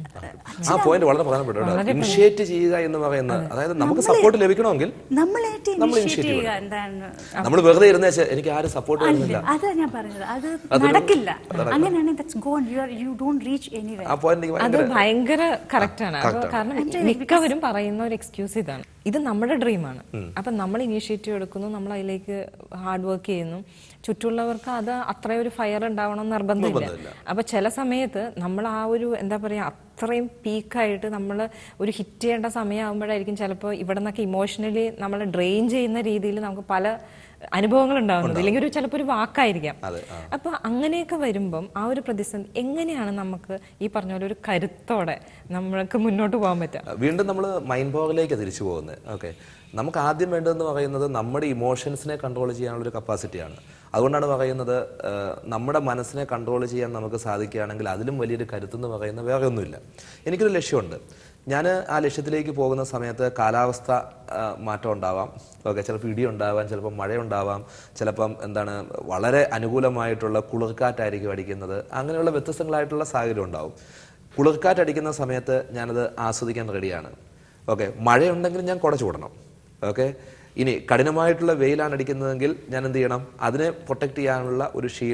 Speaker 2: ആ പോയിന്റ് വളരെ പ്രധാനപ്പെട്ട ഇനിഷ്യേറ്റ് ചെയ്യുക എന്ന് പറയുന്നത് അതായത് നമുക്ക് സപ്പോർട്ട് ലഭിക്കണമെങ്കിൽ
Speaker 3: നമ്മളായിട്ട്
Speaker 2: നമ്മൾ
Speaker 3: ഇനിഷ്യേറ്റ്
Speaker 2: initiate
Speaker 3: ചെയ്യുക എന്താണ്
Speaker 2: നമ്മൾ വെറുതെ ഇരുന്ന എനിക്ക് ആരും സപ്പോർട്ട്
Speaker 3: അല്ല
Speaker 2: ചെയ്യുന്നില്ല
Speaker 3: അതാ ഞാൻ പറഞ്ഞത് അത്
Speaker 2: അതൊരു-
Speaker 3: നടക്കില്ല അങ്ങനെയാണെങ്കിൽ that's gone you are you don't reach anyway
Speaker 2: ആ പോയിന്റ് എനിക്ക്
Speaker 1: അത്
Speaker 2: ഭയങ്കര
Speaker 1: ഭയങ്കര കറക്റ്റ് ആണ് അപ്പൊ കാരണം മിക്കവരും പറയുന്ന ഒരു എക്സ്ക്യൂസ് ഇതാണ് ഇത് നമ്മുടെ ഡ്രീമാണ് അപ്പൊ നമ്മൾ ഇനീഷ്യേറ്റീവ് എടുക്കുന്നു നമ്മൾ അതിലേക്ക് ഹാർഡ് വർക്ക് ചെയ്യുന്നു ചുറ്റുള്ളവർക്ക് അത് അത്രയും ഒരു ഫയർ ഉണ്ടാവണം എന്ന് നിർബന്ധമില്ല അപ്പൊ ചില സമയത്ത് നമ്മൾ ആ ഒരു എന്താ പറയാ അത്രയും പീക്കായിട്ട് നമ്മൾ ഒരു ഹിറ്റ് ചെയ്യേണ്ട സമയമാകുമ്പോഴായിരിക്കും ചിലപ്പോൾ ഇവിടെ നിന്നൊക്കെ ഇമോഷണലി നമ്മൾ ഡ്രെയിൻ ചെയ്യുന്ന രീതിയിൽ നമുക്ക് പല അനുഭവങ്ങൾ ഉണ്ടാവുന്നത് ഇല്ലെങ്കിൽ ഒരു ചിലപ്പോൾ ഒരു വാക്കായിരിക്കാം
Speaker 2: അതെ,
Speaker 1: അപ്പൊ അങ്ങനെയൊക്കെ വരുമ്പം ആ ഒരു പ്രതിസന്ധി എങ്ങനെയാണ് നമുക്ക് ഈ പറഞ്ഞ പോലെ ഒരു കരുത്തോടെ നമ്മൾക്ക് മുന്നോട്ട് പോകാൻ പറ്റുക
Speaker 2: വീണ്ടും നമ്മൾ മൈൻഡ് പവറിലേക്ക് തിരിച്ചു പോകുന്നത് ഓക്കെ നമുക്ക് ആദ്യം വേണ്ടതെന്ന് പറയുന്നത് നമ്മുടെ ഇമോഷൻസിനെ കൺട്രോൾ ചെയ്യാനുള്ള ഒരു കപ്പാസിറ്റിയാണ് അതുകൊണ്ടാണ് പറയുന്നത് ആ, നമ്മുടെ മനസ്സിനെ കൺട്രോൾ ചെയ്യാൻ നമുക്ക് സാധിക്കുകയാണെങ്കിൽ അതിലും വലിയൊരു കരുത്തെന്ന് പറയുന്നത് വേറെ ഒന്നുമില്ല എനിക്കൊരു ലക്ഷ്യമുണ്ട് ഞാൻ ആ ലക്ഷ്യത്തിലേക്ക് പോകുന്ന സമയത്ത് കാലാവസ്ഥ ആ, മാറ്റം ഉണ്ടാവാം ഓക്കെ ചിലപ്പോൾ ഇടി ഉണ്ടാവാം ചിലപ്പോൾ മഴ ഉണ്ടാവാം ചിലപ്പം എന്താണ് വളരെ അനുകൂലമായിട്ടുള്ള കുളിർക്കാറ്റായിരിക്കും അടിക്കുന്നത് അങ്ങനെയുള്ള വ്യത്യസ്തങ്ങളായിട്ടുള്ള സാഹചര്യം ഉണ്ടാവും കുളിർക്കാറ്റടിക്കുന്ന സമയത്ത് ഞാനത് ആസ്വദിക്കാൻ റെഡിയാണ് ഓക്കെ മഴയുണ്ടെങ്കിൽ ഞാൻ കുട ചൂടണം ഓക്കെ ഇനി കഠിനമായിട്ടുള്ള വെയിലാണ് അടിക്കുന്നതെങ്കിൽ ഞാൻ എന്ത് ചെയ്യണം അതിനെ പ്രൊട്ടക്ട് ചെയ്യാനുള്ള ഒരു ഷീൽഡ്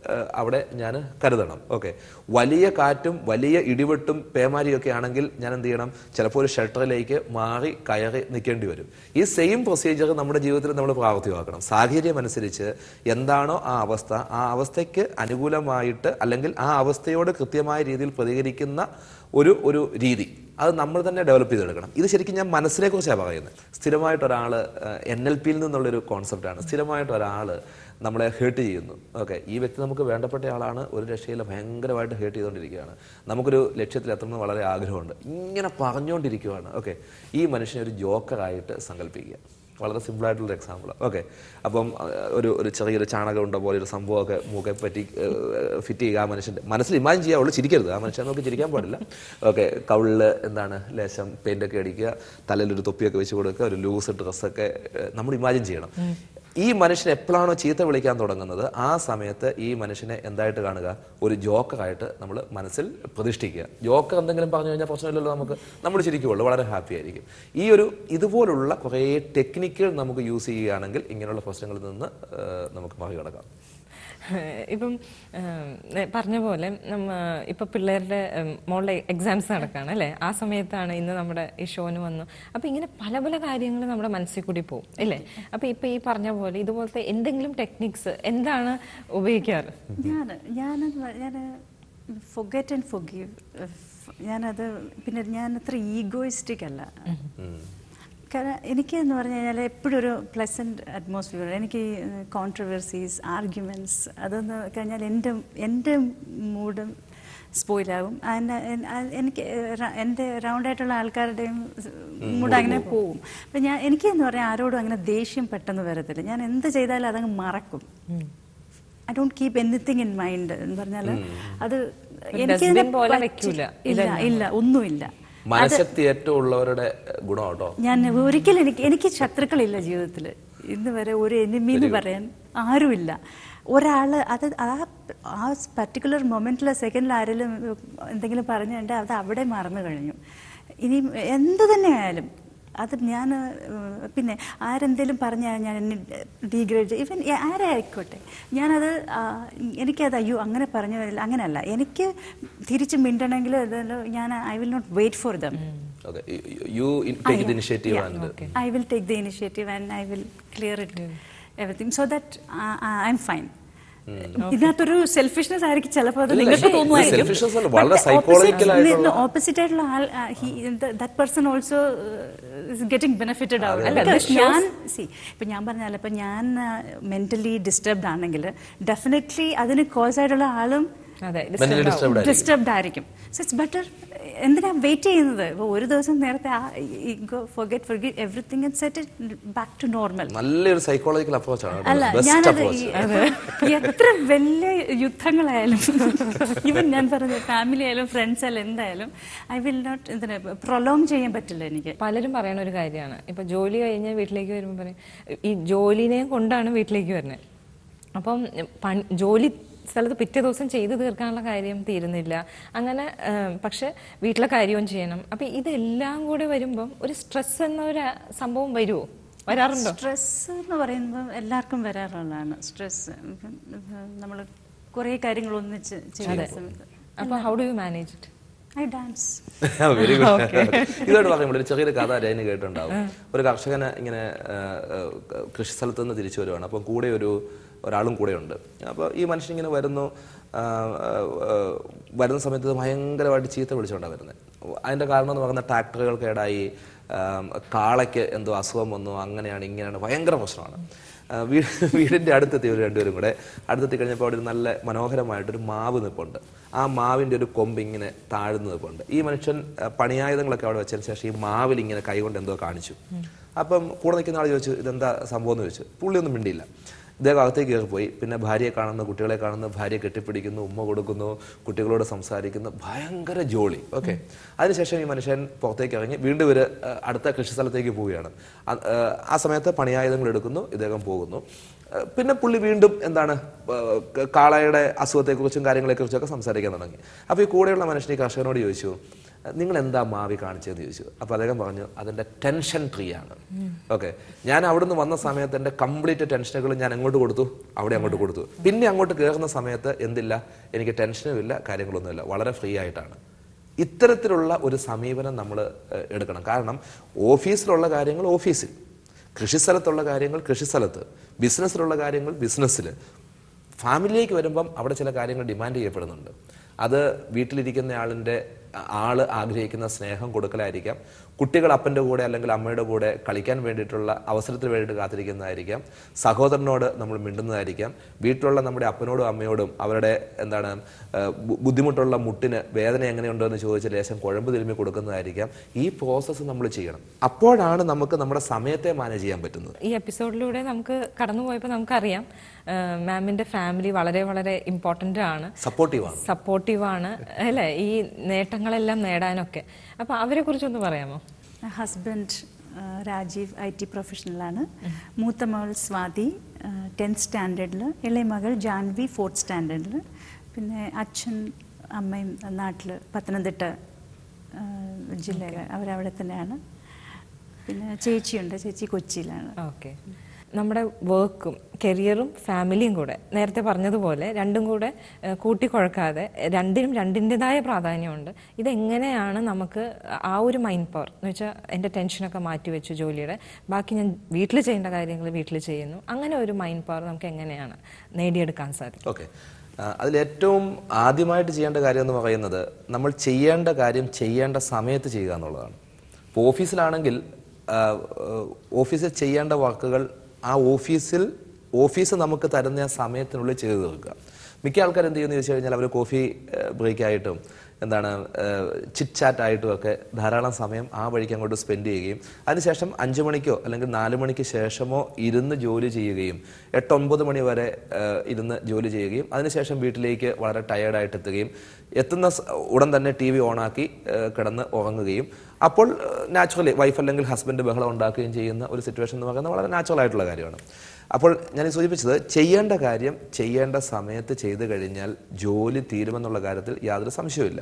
Speaker 2: ഏഹ്, അവിടെ ഞാൻ കരുതണം ഓക്കെ വലിയ കാറ്റും വലിയ ഇടിവെട്ടും പേമാരിയൊക്കെ ആണെങ്കിൽ ഞാൻ എന്ത് ചെയ്യണം ചിലപ്പോൾ ഒരു ഷെൽട്ടറിലേക്ക് മാറി കയറി നിൽക്കേണ്ടി വരും ഈ സെയിം പ്രൊസീജിയർ നമ്മുടെ ജീവിതത്തിൽ നമ്മൾ പ്രാവർത്തികമാക്കണം സാഹചര്യം അനുസരിച്ച് എന്താണോ ആ അവസ്ഥ ആ അവസ്ഥയ്ക്ക് അനുകൂലമായിട്ട് അല്ലെങ്കിൽ ആ അവസ്ഥയോട് കൃത്യമായ രീതിയിൽ പ്രതികരിക്കുന്ന ഒരു ഒരു രീതി അത് നമ്മൾ തന്നെ ഡെവലപ്പ് ചെയ്തെടുക്കണം ഇത് ശരിക്കും ഞാൻ മനസ്സിനെ കുറിച്ചാണ് പറയുന്നത് സ്ഥിരമായിട്ട് ഒരാൾ എൻ എൽ പിയിൽ നിന്നുള്ളൊരു കോൺസെപ്റ്റാണ് സ്ഥിരമായിട്ട് ഒരാൾ നമ്മളെ ഹേർട്ട് ചെയ്യുന്നു ഓക്കെ ഈ വ്യക്തി നമുക്ക് വേണ്ടപ്പെട്ട ആളാണ് ഒരു രക്ഷയില്ല ഭയങ്കരമായിട്ട് ഹേർട്ട് ചെയ്തുകൊണ്ടിരിക്കുകയാണ് നമുക്കൊരു ലക്ഷ്യത്തിൽ എത്തണമെന്ന് വളരെ ആഗ്രഹമുണ്ട് ഇങ്ങനെ പറഞ്ഞുകൊണ്ടിരിക്കുകയാണ് ഓക്കെ ഈ മനുഷ്യനെ ഒരു ജോക്കറായിട്ട് സങ്കല്പിക്കുക വളരെ സിമ്പിളായിട്ടുള്ളൊരു എക്സാമ്പിൾ ഓക്കെ അപ്പം അഹ്, ഒരു ഒരു ചെറിയൊരു ചാണകം ഉണ്ട പോലെ ഒരു സംഭവമൊക്കെ മൂക്കെ പറ്റി ഫിറ്റ് ചെയ്യുക ആ മനുഷ്യൻ്റെ മനസ്സിൽ ഇമാജിൻ ചെയ്യുക അവള് ചിരിക്കരുത് ആ മനുഷ്യൻ നമുക്ക് ചിരിക്കാൻ പാടില്ല ഓക്കെ കവിളിൽ എന്താണ് ലേശം പെയിൻ്റൊക്കെ അടിക്കുക തലയിലൊരു തൊപ്പിയൊക്കെ വെച്ച് കൊടുക്കുക ഒരു ലൂസ് ഡ്രസ്സൊക്കെ നമ്മൾ ഇമാജിൻ ചെയ്യണം ഈ മനുഷ്യൻ എപ്പോഴാണോ ചീത്ത വിളിക്കാൻ തുടങ്ങുന്നത് ആ സമയത്ത് ഈ മനുഷ്യനെ എന്തായിട്ട് കാണുക ഒരു ജോക്കറായിട്ട് നമ്മൾ മനസ്സിൽ പ്രതിഷ്ഠിക്കുക ജോക്കർ എന്തെങ്കിലും പറഞ്ഞു കഴിഞ്ഞാൽ പ്രശ്നമില്ലല്ലോ നമുക്ക് നമ്മൾ ചിരിക്കുള്ളൂ വളരെ ഹാപ്പി ആയിരിക്കും ഈ ഒരു ഇതുപോലുള്ള കുറേ ടെക്നിക്കുകൾ നമുക്ക് യൂസ് ചെയ്യുകയാണെങ്കിൽ ഇങ്ങനെയുള്ള പ്രശ്നങ്ങളിൽ നിന്ന് ഏഹ്, നമുക്ക് മറികടക്കാം
Speaker 1: ഇപ്പം ഉം, ഏ, പറഞ്ഞ പോലെ നമ്മ ഇപ്പൊ പിള്ളേരുടെ ഉം, മോളുടെ എക്സാംസ് നടക്കുകയാണ് അല്ലേ ആ സമയത്താണ് ഇന്ന് നമ്മുടെ ഈ ഷോന് വന്നു അപ്പൊ ഇങ്ങനെ പല പല കാര്യങ്ങൾ നമ്മുടെ മനസ്സിൽ കൂടി പോകും അല്ലേ അപ്പൊ ഇപ്പൊ ഈ പറഞ്ഞ പോലെ ഇതുപോലത്തെ എന്തെങ്കിലും ടെക്നിക്സ് എന്താണ് ഉപയോഗിക്കാറ്
Speaker 3: ഞാൻ ഞാനത് ഞാൻ ഫൊഗറ്റ് ആൻഡ് ഫൊഗീവ് ഞാനത് പിന്നെ ഞാൻ അത്ര ഈഗോയിസ്റ്റിക് അല്ല കാരണം എനിക്ക് എന്ന് പറഞ്ഞു കഴിഞ്ഞാൽ എപ്പോഴും ഒരു പ്ലസൻറ്റ് അറ്റ്മോസ്ഫിയർ എനിക്ക് കോൺട്രവേഴ്സീസ് ആർഗ്യുമെൻറ്റ്സ് അതെന്ന് കഴിഞ്ഞാൽ എൻ്റെ എൻ്റെ മൂഡും സ്പോയിലാകും അതിൻ്റെ എനിക്ക് ര- എൻ്റെ റൗണ്ടായിട്ടുള്ള ആൾക്കാരുടെയും മൂഡ് അങ്ങനെ പോവും അപ്പം ഞാൻ എനിക്ക് എന്ന് പറഞ്ഞാൽ ആരോടും അങ്ങനെ ദേഷ്യം പെട്ടെന്ന് വരത്തില്ല ഞാൻ എന്ത് ചെയ്താലും അതങ്ങ് മറക്കും I don't keep anything in mind എന്ന് പറഞ്ഞാൽ അത് എനിക്ക്
Speaker 1: dustbin പോലെ വെക്കൂല.
Speaker 3: ഇല്ല ഇല്ല ഒന്നുമില്ല
Speaker 2: മനഃശക്തി ഏറ്റവും ഉള്ളവരുടെ ഗുണം കേട്ടോ
Speaker 3: ഞാൻ ഒരിക്കലും എനിക്ക് എനിക്ക് ശത്രുക്കളില്ല ജീവിതത്തിൽ ഇന്ന് വരെ ഒരു എനിമി എന്ന് പറയാൻ ആരുമില്ല ഒരാൾ അത് ആ ആ പർട്ടിക്കുലർ മൊമെന്റിൽ സെക്കൻഡിൽ ആരെങ്കിലും എന്തെങ്കിലും പറഞ്ഞു കഴിഞ്ഞാൽ അത് അവിടെ മറന്നു കഴിഞ്ഞു ഇനി എന്ത് തന്നെ ആയാലും അത് ഞാൻ ഏഹ്, പിന്നെ ആരെന്തേലും പറഞ്ഞാൽ ഞാൻ എന്നെ ഡീഗ്രേഡ് ഈവൻ ആരായിക്കോട്ടെ ഞാനത് ആ, എനിക്കത് അയ്യോ അങ്ങനെ പറഞ്ഞു വരില്ല അങ്ങനെയല്ല എനിക്ക് തിരിച്ച് മിണ്ടണമെങ്കിൽ അതല്ലോ ഞാൻ I will not wait for them
Speaker 2: okay you take the initiative and
Speaker 3: I will take the initiative and I will clear it everything so that uh, uh, I'm fine. ഇതിനകത്തൊരു സെൽഫിഷ്നെസ് ആയിരിക്കും ചിലപ്പോൾ അത്
Speaker 2: ഇല്ല,
Speaker 3: നിങ്ങൾക്ക്
Speaker 2: ഇത്
Speaker 3: തോന്നുമായിരിക്കും
Speaker 2: selfishness അല്ല, വളരെ psychological ആയിട്ടുള്ള-
Speaker 3: ഓപ്പോസിറ്റ് ആയിട്ടുള്ള ആൾ that person also is getting benefited ആവും
Speaker 1: അല്ല,
Speaker 3: Because
Speaker 1: this shows-
Speaker 3: ഞാൻ സി ഇപ്പൊ ഞാൻ പറഞ്ഞാൽ ഇപ്പൊ ഞാൻ മെന്റലി ഡിസ്റ്റർബ്ഡ് ആണെങ്കിൽ ഡെഫിനറ്റ്ലി അതിന് കോസ് ആയിട്ടുള്ള ആളും
Speaker 1: അതെ
Speaker 2: Mentally disturbed ആയിരിക്കും.
Speaker 3: ഡിസ്റ്റർബ്ഡ് ആയിരിക്കും സോ ഇറ്റ്സ് ബെറ്റർ എന്തിനാ വെയിറ്റ് ചെയ്യുന്നത് ഇപ്പോൾ ഒരു ദിവസം നേരത്തെ forget forget everything and set back to normal
Speaker 2: നല്ലൊരു സൈക്കോളജിക്കൽ അപ്രോച്ചാണ്
Speaker 3: അല്ല
Speaker 2: ബെസ്റ്റ്
Speaker 3: ഞാനത്
Speaker 2: അപ്രോച്ച്
Speaker 3: ഈ- എത്ര വലിയ യുദ്ധങ്ങളായാലും ഈവൻ ഞാൻ പറഞ്ഞ ഫാമിലി ആയാലും ഫ്രണ്ട്സ് ആയാലും എന്തായാലും ഐ വിൽ നോട്ട് എന്തിനാ പ്രൊലോങ് ചെയ്യാൻ പറ്റില്ല എനിക്ക്
Speaker 1: പലരും പറയണ ഒരു കാര്യമാണ് ഇപ്പൊ ജോലി കഴിഞ്ഞ് വീട്ടിലേക്ക് വരുമ്പോൾ പറയും ഈ ജോലിനെ കൊണ്ടാണ് വീട്ടിലേക്ക് വരുന്നത് അപ്പം പണി ജോലി സ്ഥലത്ത് പിറ്റേ ദിവസം ചെയ്തു തീർക്കാനുള്ള കാര്യം തീരുന്നില്ല അങ്ങനെ ഏം, പക്ഷെ വീട്ടിലെ കാര്യവും ചെയ്യണം അപ്പൊ ഇതെല്ലാം കൂടെ വരുമ്പം ഒരു സ്ട്രെസ് എന്ന ഒരു സംഭവം വരുമോ വരാറുണ്ടോ
Speaker 3: സ്ട്രെസ് എന്ന് പറയുമ്പോൾ എല്ലാവർക്കും വരാറുള്ളതാണ് സ്ട്രെസ് നമ്മൾ കുറേ കാര്യങ്ങൾ ഒന്നിച്ച് ചെയ്യുന്ന സമയത്ത്
Speaker 1: അപ്പൊ how do you manage it
Speaker 3: I dance
Speaker 2: very good ഇതായിട്ട് പറയുമ്പോൾ ഒരു ചെറിയൊരു കഥ രജനി കേട്ടിട്ടുണ്ടാവും ഒരു കർഷകന് ഇങ്ങനെ ആ, ആ, കൃഷി സ്ഥലത്ത് നിന്ന് തിരിച്ചു വരുവാണ് അപ്പം കൂടെ ഒരു ഒരാളും കൂടെ ഉണ്ട് അപ്പോൾ ഈ മനുഷ്യൻ ഇങ്ങനെ വരുന്നു ആ, ആ, ആ, വരുന്ന സമയത്ത് ഇത് ഭയങ്കരമായിട്ട് ചീത്ത വിളിച്ചുകൊണ്ടാണ് വരുന്നത് അതിൻ്റെ കാരണം എന്ന് പറയുന്നത് ട്രാക്ടറുകൾ കേടായി ആ, കാളയ്ക്ക് എന്തോ അസുഖം വന്നു അങ്ങനെയാണ് ഇങ്ങനെയാണ് ഭയങ്കര പ്രശ്നമാണ് ആ, വീട് വീടിൻ്റെ അടുത്തെത്തി ഒരു രണ്ടുപേരും കൂടെ അടുത്തെത്തി കഴിഞ്ഞപ്പോൾ അവിടെ ഒരു നല്ല മനോഹരമായിട്ടൊരു മാവ് നിൽപ്പുണ്ട് ആ മാവിൻ്റെ ഒരു കൊമ്പ് ഇങ്ങനെ താഴ്ന്നു നിൽപ്പുണ്ട് ഈ മനുഷ്യൻ ആ, പണിയായുധങ്ങളൊക്കെ അവിടെ വെച്ചതിന് ശേഷം ഈ മാവിൽ ഇങ്ങനെ കൈകൊണ്ട് എന്തോ കാണിച്ചു അപ്പം കൂടെ നിൽക്കുന്ന ആൾ ചോദിച്ചു ഇതെന്താ സംഭവം എന്ന് ചോദിച്ചു പുള്ളി ഒന്നും മിണ്ടിയില്ല ഇദ്ദേഹം അകത്തേക്ക് കയറി പോയി പിന്നെ ഭാര്യയെ കാണുന്നു കുട്ടികളെ കാണുന്നു ഭാര്യയെ കെട്ടിപ്പിടിക്കുന്നു ഉമ്മ കൊടുക്കുന്നു കുട്ടികളോട് സംസാരിക്കുന്നു ഭയങ്കര ജോളി ഓക്കെ അതിനുശേഷം ഈ മനുഷ്യൻ പുറത്തേക്ക് ഇറങ്ങി വീണ്ടും ഇവര് ആ, അടുത്ത കൃഷി സ്ഥലത്തേക്ക് പോവുകയാണ് ആ, ആ, ആ സമയത്ത് പണിയായുധങ്ങൾ എടുക്കുന്നു ഇദ്ദേഹം പോകുന്നു ആ, പിന്നെ പുള്ളി വീണ്ടും എന്താണ് ആ, ക- കാളയുടെ അസുഖത്തെക്കുറിച്ചും കാര്യങ്ങളെക്കുറിച്ചും ഒക്കെ സംസാരിക്കാൻ തുടങ്ങി അപ്പോൾ ഈ കൂടെയുള്ള മനുഷ്യൻ ഈ കർഷകനോട് ചോദിച്ചു നിങ്ങൾ എന്താ മാവി കാണിച്ചതെന്ന് ചോദിച്ചു അപ്പോൾ അദ്ദേഹം പറഞ്ഞു അതിൻ്റെ ടെൻഷൻ ട്രീ ആണ് ഓക്കെ ഞാൻ അവിടുന്ന് വന്ന സമയത്ത് എൻ്റെ കംപ്ലീറ്റ് ടെൻഷനുകൾ ഞാൻ എങ്ങോട്ട് കൊടുത്തു അവിടെ അങ്ങോട്ട് കൊടുത്തു പിന്നെ അങ്ങോട്ട് കയറുന്ന സമയത്ത് എന്തില്ല എനിക്ക് ടെൻഷനും ഇല്ല കാര്യങ്ങളൊന്നുമില്ല വളരെ ഫ്രീ ആയിട്ടാണ് ഇത്തരത്തിലുള്ള ഒരു സമീപനം നമ്മൾ എടുക്കണം കാരണം ഓഫീസിലുള്ള കാര്യങ്ങൾ ഓഫീസിൽ കൃഷിസ്ഥലത്തുള്ള കാര്യങ്ങൾ കൃഷിസ്ഥലത്ത് ബിസിനസ്സിലുള്ള കാര്യങ്ങൾ ബിസിനസ്സിൽ ഫാമിലിയിലേക്ക് വരുമ്പം അവിടെ ചില കാര്യങ്ങൾ ഡിമാൻഡ് ചെയ്യപ്പെടുന്നുണ്ട് അത് വീട്ടിലിരിക്കുന്ന ആളിൻ്റെ ആള് ആഗ്രഹിക്കുന്ന സ്നേഹം കൊടുക്കലായിരിക്കാം കുട്ടികൾ അപ്പൻ്റെ കൂടെ അല്ലെങ്കിൽ അമ്മയുടെ കൂടെ കളിക്കാൻ വേണ്ടിയിട്ടുള്ള അവസരത്തിന് വേണ്ടിയിട്ട് കാത്തിരിക്കുന്നതായിരിക്കാം സഹോദരനോട് നമ്മൾ മിണ്ടുന്നതായിരിക്കാം വീട്ടിലുള്ള നമ്മുടെ അപ്പനോടും അമ്മയോടും അവരുടെ എന്താണ് ആ, ബു- ബുദ്ധിമുട്ടുള്ള മുട്ടിന് വേദന എങ്ങനെയുണ്ടോ എന്ന് ചോദിച്ച് ലേശം കുഴമ്പ് തിരുമ്മി കൊടുക്കുന്നതായിരിക്കാം ഈ പ്രോസസ്സ് നമ്മൾ ചെയ്യണം അപ്പോഴാണ് നമുക്ക് നമ്മുടെ സമയത്തെ മാനേജ് ചെയ്യാൻ പറ്റുന്നത്
Speaker 1: ഈ എപ്പിസോഡിലൂടെ നമുക്ക് കടന്നുപോയപ്പോൾ നമുക്കറിയാം മാമിന്റെ ഫാമിലി വളരെ വളരെ ഇമ്പോർട്ടൻ്റ് ആണ്
Speaker 2: സപ്പോർട്ടീവാണ്
Speaker 1: സപ്പോർട്ടീവ് ആണ് അല്ലേ ഈ നേട്ടങ്ങളെല്ലാം നേടാനൊക്കെ അപ്പൊ അവരെ കുറിച്ചൊന്ന് പറയാമോ
Speaker 3: ഹസ്ബൻഡ് രാജീവ് ഐ ടി പ്രൊഫഷണലാണ് മൂത്ത മകൾ സ്വാതി ടെൻത്ത് സ്റ്റാൻഡേർഡിൽ ഇളയ മകൾ ജാൻവി ഫോർത്ത് സ്റ്റാൻഡേർഡിൽ പിന്നെ അച്ഛൻ അമ്മയും നാട്ടിൽ പത്തനംതിട്ട ജില്ലയിൽ അവരവിടെ തന്നെയാണ് പിന്നെ ചേച്ചിയുണ്ട് ചേച്ചി കൊച്ചിയിലാണ്
Speaker 1: ഓക്കെ നമ്മുടെ വർക്കും കരിയറും ഫാമിലിയും കൂടെ നേരത്തെ പറഞ്ഞതുപോലെ രണ്ടും കൂടെ ഏഹ്, കൂട്ടിക്കുഴക്കാതെ രണ്ടിനും രണ്ടിൻ്റെതായ പ്രാധാന്യമുണ്ട് ഇതെങ്ങനെയാണ് നമുക്ക് ആ ഒരു മൈൻഡ് പവർ എന്ന് വെച്ചാൽ എൻ്റെ ടെൻഷനൊക്കെ മാറ്റി വെച്ചു ജോലിയുടെ ബാക്കി ഞാൻ വീട്ടിൽ ചെയ്യേണ്ട കാര്യങ്ങൾ വീട്ടിൽ ചെയ്യുന്നു അങ്ങനെ ഒരു മൈൻഡ് പവർ നമുക്ക് എങ്ങനെയാണ് നേടിയെടുക്കാൻ സാധിക്കും
Speaker 2: ഓക്കെ അതിലേറ്റവും ആദ്യമായിട്ട് ചെയ്യേണ്ട കാര്യം എന്ന് പറയുന്നത് നമ്മൾ ചെയ്യേണ്ട കാര്യം ചെയ്യേണ്ട സമയത്ത് ചെയ്യുക എന്നുള്ളതാണ് ഇപ്പോൾ ഓഫീസിലാണെങ്കിൽ ആ, ഓഫീസിൽ ചെയ്യേണ്ട വർക്കുകൾ ആ ഓഫീസിൽ ഓഫീസ് നമുക്ക് തരുന്ന ആ സമയത്തിനുള്ളിൽ ചെയ്തു തീർക്കുക മിക്ക ആൾക്കാർ എന്ത് ചെയ്യുമെന്ന് ചോദിച്ചു കഴിഞ്ഞാൽ അവർ കോഫി ബ്രേക്ക് ആയിട്ടും എന്താണ് ചിറ്റ് ചാറ്റ് ആയിട്ടും ഒക്കെ ധാരാളം സമയം ആ വഴിക്ക് അങ്ങോട്ട് സ്പെൻഡ് ചെയ്യുകയും അതിനുശേഷം അഞ്ച് മണിക്കോ അല്ലെങ്കിൽ നാല് മണിക്ക് ശേഷമോ ഇരുന്ന് ജോലി ചെയ്യുകയും എട്ടൊമ്പത് മണി വരെ ഏഹ്, ഇരുന്ന് ജോലി ചെയ്യുകയും അതിനുശേഷം വീട്ടിലേക്ക് വളരെ ടയേർഡായിട്ട് എത്തുകയും എത്തുന്ന സ- ഉടൻ തന്നെ ടി വി ഓണാക്കി ഏഹ്, കിടന്ന് ഉറങ്ങുകയും അപ്പോൾ നാച്ചുറലി വൈഫ് അല്ലെങ്കിൽ ഹസ്ബൻഡ് ബഹളം ഉണ്ടാക്കുകയും ചെയ്യുന്ന ഒരു സിറ്റുവേഷൻ എന്ന് പറയുന്നത് വളരെ നാച്ചുറൽ ആയിട്ടുള്ള കാര്യമാണ് അപ്പോൾ ഞാൻ ഈ സൂചിപ്പിച്ചത് ചെയ്യേണ്ട കാര്യം ചെയ്യേണ്ട സമയത്ത് ചെയ്തു കഴിഞ്ഞാൽ ജോലി തീരുമെന്നുള്ള കാര്യത്തിൽ യാതൊരു സംശയവുമില്ല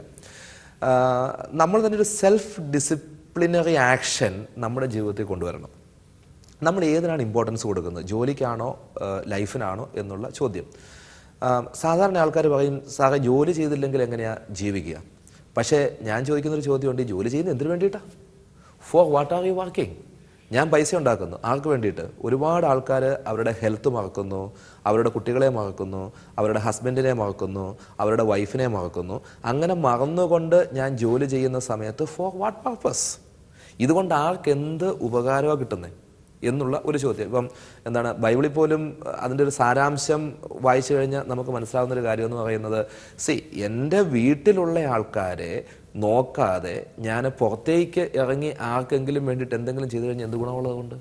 Speaker 2: ആഹ് നമ്മൾ തന്നെ ഒരു സെൽഫ് ഡിസിപ്ലിനറി ആക്ഷൻ നമ്മുടെ ജീവിതത്തിൽ കൊണ്ടുവരണം നമ്മൾ ഏതിനാണ് ഇമ്പോർട്ടൻസ് കൊടുക്കുന്നത് ജോലിക്കാണോ ആഹ് ലൈഫിനാണോ എന്നുള്ള ചോദ്യം ആഹ് സാധാരണ ആൾക്കാർ പറയും സാറേ ജോലി ചെയ്തില്ലെങ്കിൽ എങ്ങനെയാണ് ജീവിക്കുക പക്ഷേ ഞാൻ ചോദിക്കുന്നൊരു ചോദ്യമുണ്ട് ഈ ജോലി ചെയ്യുന്നത് എന്തിനു വേണ്ടിയിട്ടാണ് for what are you working ഞാൻ പൈസ ഉണ്ടാക്കുന്നു ആർക്ക് വേണ്ടിയിട്ട് ഒരുപാട് ആൾക്കാർ അവരുടെ ഹെൽത്ത് മറക്കുന്നു അവരുടെ കുട്ടികളെ മറക്കുന്നു അവരുടെ ഹസ്ബൻഡിനെ മറക്കുന്നു അവരുടെ വൈഫിനെ മറക്കുന്നു അങ്ങനെ മറന്നുകൊണ്ട് ഞാൻ ജോലി ചെയ്യുന്ന സമയത്ത് ഫോർ വാട്ട് പർപ്പസ് ഇതുകൊണ്ട് ആർക്ക് എന്ത് ഉപകാരമാണ് കിട്ടുന്നത് എന്നുള്ള ഒരു ചോദ്യം ഇപ്പം എന്താണ് ബൈബിളിൽ പോലും അഹ്, അതിൻ്റെ ഒരു സാരാംശം വായിച്ചു കഴിഞ്ഞാൽ നമുക്ക് മനസ്സിലാവുന്ന ഒരു കാര്യം എന്ന് പറയുന്നത് സി എൻ്റെ വീട്ടിലുള്ള ആൾക്കാരെ നോക്കാതെ ഞാൻ പുറത്തേക്ക് ഇറങ്ങി ആർക്കെങ്കിലും വേണ്ടിയിട്ട് എന്തെങ്കിലും ചെയ്തു കഴിഞ്ഞാൽ എന്ത് ഗുണമുള്ളതുകൊണ്ട്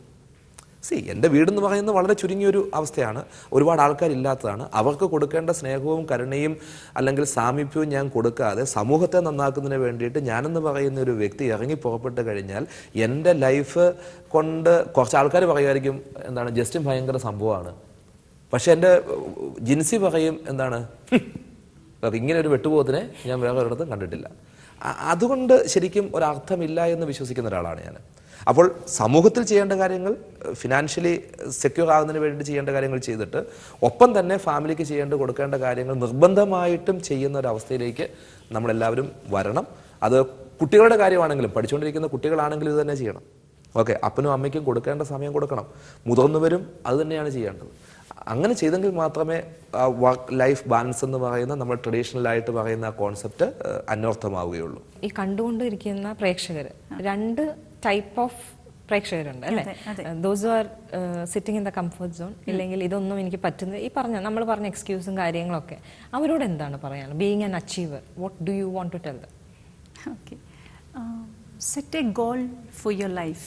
Speaker 2: സി എൻ്റെ വീടെന്ന് പറയുന്നത് വളരെ ചുരുങ്ങിയൊരു അവസ്ഥയാണ് ഒരുപാട് ആൾക്കാരില്ലാത്തതാണ് അവർക്ക് കൊടുക്കേണ്ട സ്നേഹവും കരുണയും അല്ലെങ്കിൽ സാമീപ്യവും ഞാൻ കൊടുക്കാതെ സമൂഹത്തെ നന്നാക്കുന്നതിന് വേണ്ടിയിട്ട് ഞാനെന്ന് പറയുന്ന ഒരു വ്യക്തി ഇറങ്ങി പുറപ്പെട്ട് കഴിഞ്ഞാൽ എൻ്റെ ലൈഫ് കൊണ്ട് കുറച്ച് ആൾക്കാർ പറയുമായിരിക്കും എന്താണ് ജസ്റ്റും ഭയങ്കര സംഭവമാണ് പക്ഷെ എൻ്റെ ജിൻസി പറയും എന്താണ് "ഹും, അപ്പൊ ഇങ്ങനെ ഒരു വെട്ടുപോത്തിനെ ഞാൻ വേറെ ഒരിടത്തും കണ്ടിട്ടില്ല അ- അതുകൊണ്ട് ശരിക്കും ഒരർത്ഥമില്ല എന്ന് വിശ്വസിക്കുന്ന ഒരാളാണ് ഞാൻ അപ്പോൾ സമൂഹത്തിൽ ചെയ്യേണ്ട കാര്യങ്ങൾ ഫിനാൻഷ്യലി സെക്യൂർ ആകുന്നതിന് വേണ്ടി ചെയ്യേണ്ട കാര്യങ്ങൾ ചെയ്തിട്ട് ഒപ്പം തന്നെ ഫാമിലിക്ക് ചെയ്യേണ്ട കൊടുക്കേണ്ട കാര്യങ്ങൾ നിർബന്ധമായിട്ടും ചെയ്യുന്ന ഒരു അവസ്ഥയിലേക്ക് നമ്മളെല്ലാവരും വരണം അത് കുട്ടികളുടെ കാര്യമാണെങ്കിലും പഠിച്ചുകൊണ്ടിരിക്കുന്ന കുട്ടികളാണെങ്കിലും ഇത് തന്നെ ചെയ്യണം ഓക്കെ അപ്പനും അമ്മയ്ക്കും കൊടുക്കേണ്ട സമയം കൊടുക്കണം മുതിർന്നവരും അത് തന്നെയാണ് ചെയ്യേണ്ടത് അങ്ങനെ ചെയ്തെങ്കിൽ മാത്രമേ വർക്ക് ലൈഫ് ബാലൻസ് എന്ന് പറയുന്ന നമ്മൾ ട്രഡീഷണൽ ആയിട്ട് പറയുന്ന ആ കോൺസെപ്റ്റ് അന്വർത്ഥമാവുകയുള്ളൂ
Speaker 1: ഈ കണ്ടുകൊണ്ടിരിക്കുന്ന പ്രേക്ഷകർ രണ്ട് ടൈപ്പ് ഓഫ് പ്രേക്ഷകരുണ്ട് അല്ലേ
Speaker 3: അതെ,
Speaker 1: those are sitting in the comfort zone ഇല്ലെങ്കിൽ ഇതൊന്നും എനിക്ക് പറ്റുന്നത് ഈ പറഞ്ഞ നമ്മൾ പറഞ്ഞ എക്സ്ക്യൂസും കാര്യങ്ങളൊക്കെ അവരോട് എന്താണ് പറയാനുള്ളത് being an achiever what do you want to tell them
Speaker 3: Okay. Um, set a goal for your life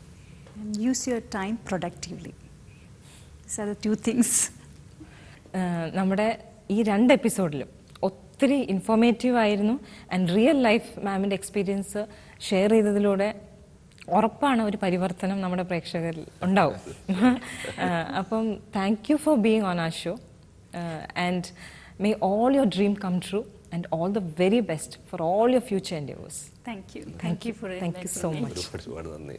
Speaker 3: and use your time productively. These are the two things.
Speaker 1: ഏഹ് നമ്മുടെ ഈ രണ്ട് എപ്പിസോഡിലും ഒത്തിരി ഇൻഫോർമേറ്റീവ് ആയിരുന്നു ആൻഡ് റിയൽ ലൈഫ് മാമിൻ്റെ experience share ചെയ്തതിലൂടെ ഉറപ്പാണ് ഒരു പരിവർത്തനം നമ്മുടെ പ്രേക്ഷകരിൽ ഉണ്ടാവും ഏഹ് അപ്പം thank you for being on a show and may all your dream come true and all the very best for all your future endeavours
Speaker 3: thank you thank you for
Speaker 1: thank you so much
Speaker 2: ഒരുപാട് ഒരുപാട് നന്ദി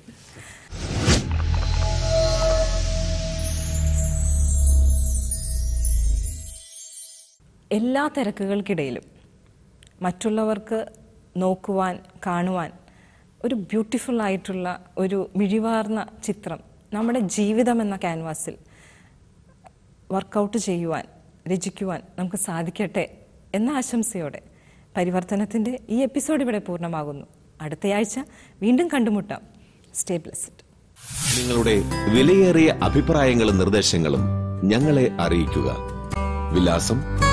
Speaker 1: എല്ലാ തിരക്കുകൾക്കിടയിലും മറ്റുള്ളവർക്ക് നോക്കുവാൻ കാണുവാൻ ഒരു beautiful ആയിട്ടുള്ള ഒരു മിഴിവാർന്ന ചിത്രം നമ്മുടെ ജീവിതം എന്ന ക്യാൻവാസിൽ വർക്കൗട്ട് ചെയ്യുവാൻ രചിക്കുവാൻ നമുക്ക് സാധിക്കട്ടെ എന്ന ആശംസയോടെ പരിവർത്തനത്തിൻ്റെ ഈ എപ്പിസോഡ് ഇവിടെ പൂർണ്ണമാകുന്നു അടുത്തയാഴ്ച വീണ്ടും കണ്ടുമുട്ടാം സ്റ്റേ ബ്ലെസ്ഡ്
Speaker 4: നിങ്ങളുടെ വിലയേറിയ അഭിപ്രായങ്ങളും നിർദ്ദേശങ്ങളും ഞങ്ങളെ അറിയിക്കുക വിലാസം